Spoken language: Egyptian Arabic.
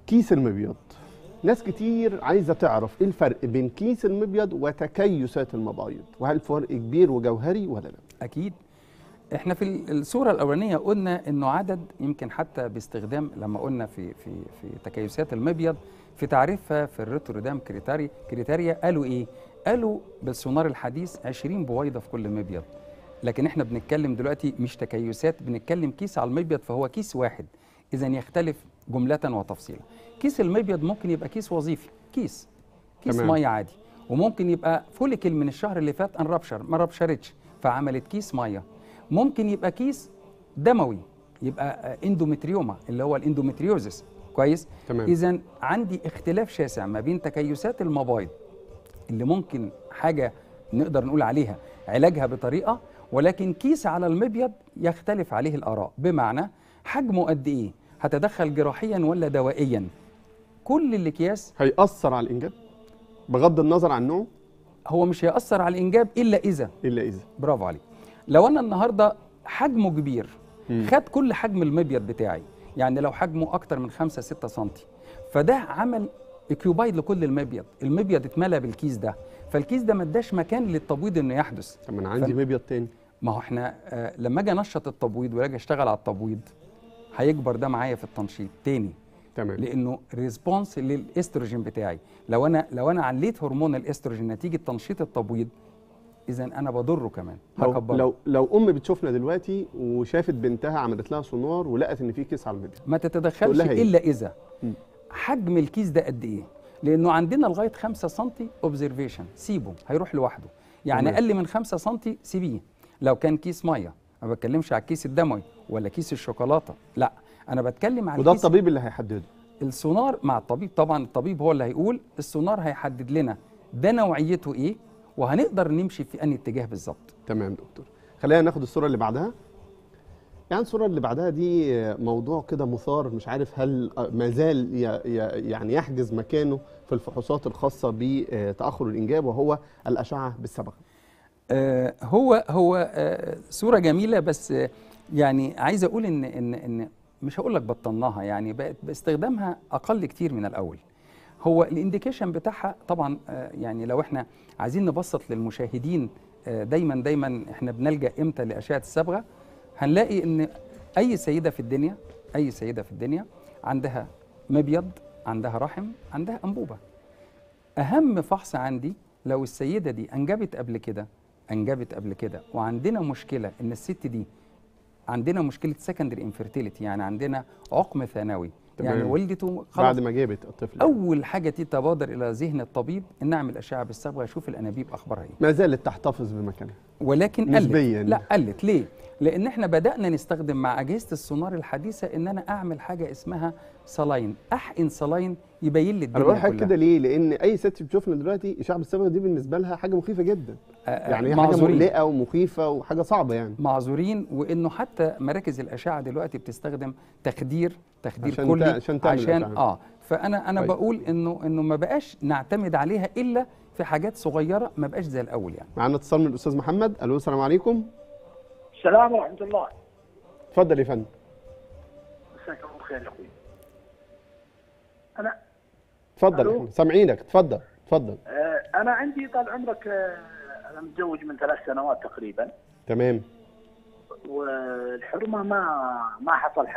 كيس المبيض ناس كتير عايزه تعرف ايه الفرق بين كيس المبيض وتكيسات المبايض وهل فرق كبير وجوهري ولا لا اكيد احنا في ال- الصوره الاولانيه قلنا انه عدد يمكن حتى باستخدام لما قلنا في في في تكيسات المبيض في تعريفها في الروتردام كريتاري كريتاريا قالوا ايه قالوا بالسونار الحديث 20 بويضه في كل مبيض لكن احنا بنتكلم دلوقتي مش تكيسات بنتكلم كيس على المبيض فهو كيس واحد اذا يختلف جمله وتفصيلا كيس المبيض ممكن يبقى كيس وظيفي كيس كيس تمام. ميه عادي وممكن يبقى فوليكل من الشهر اللي فات ان ربشر ما ربشرتش فعملت كيس ميه ممكن يبقى كيس دموي يبقى اندومتريوما اللي هو الاندومتريوزس كويس تمام. اذا عندي اختلاف شاسع ما بين تكيسات المبايض اللي ممكن حاجه نقدر نقول عليها علاجها بطريقه ولكن كيس على المبيض يختلف عليه الاراء بمعنى حجمه قد ايه هتدخل جراحيا ولا دوائيا كل الاكياس هيأثر على الانجاب بغض النظر عن نوعه هو مش هيأثر على الانجاب الا اذا الا اذا برافو عليك لو انا النهارده حجمه كبير مم. خد كل حجم المبيض بتاعي يعني لو حجمه اكتر من 5 6 سم فده عمل اكيوبايد لكل المبيض المبيض اتملى بالكيس ده فالكيس ده ما اداش مكان للتبويض انه يحدث طب ما انا عندي ف- مبيض تاني ما هو احنا آه لما اجي انشط التبويض واجي اشتغل على التبويض هيكبر ده معايا في التنشيط تاني تمام لانه ريسبونس للاستروجين بتاعي لو انا لو انا عليت هرمون الاستروجين نتيجه تنشيط التبويض اذا انا بضره كمان لو هكبره. لو لو ام بتشوفنا دلوقتي وشافت بنتها عملت لها سونار ولقت ان في كيس على المبيض ما تقول تتدخلش لها إيه؟ الا اذا مم. حجم الكيس ده قد ايه لانه عندنا لغايه 5 سم اوبزرفيشن سيبه هيروح لوحده يعني تمام. اقل من 5 سم سيبيه لو كان كيس ميه ما بتكلمش على الكيس الدموي ولا كيس الشوكولاته لا انا بتكلم على وده الكيس الطبيب اللي هيحدده السونار مع الطبيب طبعا الطبيب هو اللي هيقول السونار هيحدد لنا ده نوعيته ايه وهنقدر نمشي في انهي اتجاه بالظبط تمام دكتور خلينا ناخد الصوره اللي بعدها يعني الصوره اللي بعدها دي موضوع كده مثار مش عارف هل ما زال ي- ي- يعني يحجز مكانه في الفحوصات الخاصه بتاخر الانجاب وهو الاشعه بالصبغه آه، هو هو آه، صوره جميله بس آه، يعني عايز اقول ان ان ان مش هقول لك بطلناها يعني بقت باستخدامها اقل كتير من الاول هو الانديكيشن بتاعها طبعا آه، يعني لو احنا عايزين نبسط للمشاهدين آه، دايما دايما احنا بنلجا امتى لاشعه الصبغه هنلاقي ان اي سيده في الدنيا اي سيده في الدنيا عندها مبيض عندها رحم عندها انبوبه اهم فحص عندي لو السيده دي انجبت قبل كده انجبت قبل كده وعندنا مشكله ان الست دي عندنا مشكله سكندري انفيرتيليتي يعني عندنا عقم ثانوي يعني تمام. ولدته خلاص بعد ما جابت الطفل اول حاجه تتبادر الى ذهن الطبيب ان نعمل اشعه بالصبغه يشوف الانابيب اخبارها ايه ما زالت تحتفظ بمكانها ولكن نسبياً. قلت لا قلت ليه لان احنا بدانا نستخدم مع اجهزه السونار الحديثه ان انا اعمل حاجه اسمها صلاين احقن صلاين يبين لي انا الدنيا بقول لحضرتك كلها كده ليه لان اي ست بتشوفنا دلوقتي اشعه بالصبغه دي بالنسبه لها حاجه مخيفه جدا آه، آه، يعني هي حاجه معذورين. مقلقه ومخيفه وحاجه صعبه يعني معذورين وانه حتى مراكز الاشعه دلوقتي بتستخدم تخدير تخدير عشان كلي تع- عشان تعمل عشان الأشعة. اه فانا انا طيب. بقول انه انه ما بقاش نعتمد عليها الا في حاجات صغيره ما بقاش زي الاول يعني معانا اتصال من الاستاذ محمد الو السلام عليكم السلام ورحمة الله اتفضل يا فندم مساك الله بخير يا أخوي أنا اتفضل يا ألو. فندم سامعينك اتفضل اتفضل آه أنا عندي طال عمرك آه أنا متزوج من ثلاث سنوات تقريبا تمام والحرمة ما ما حصل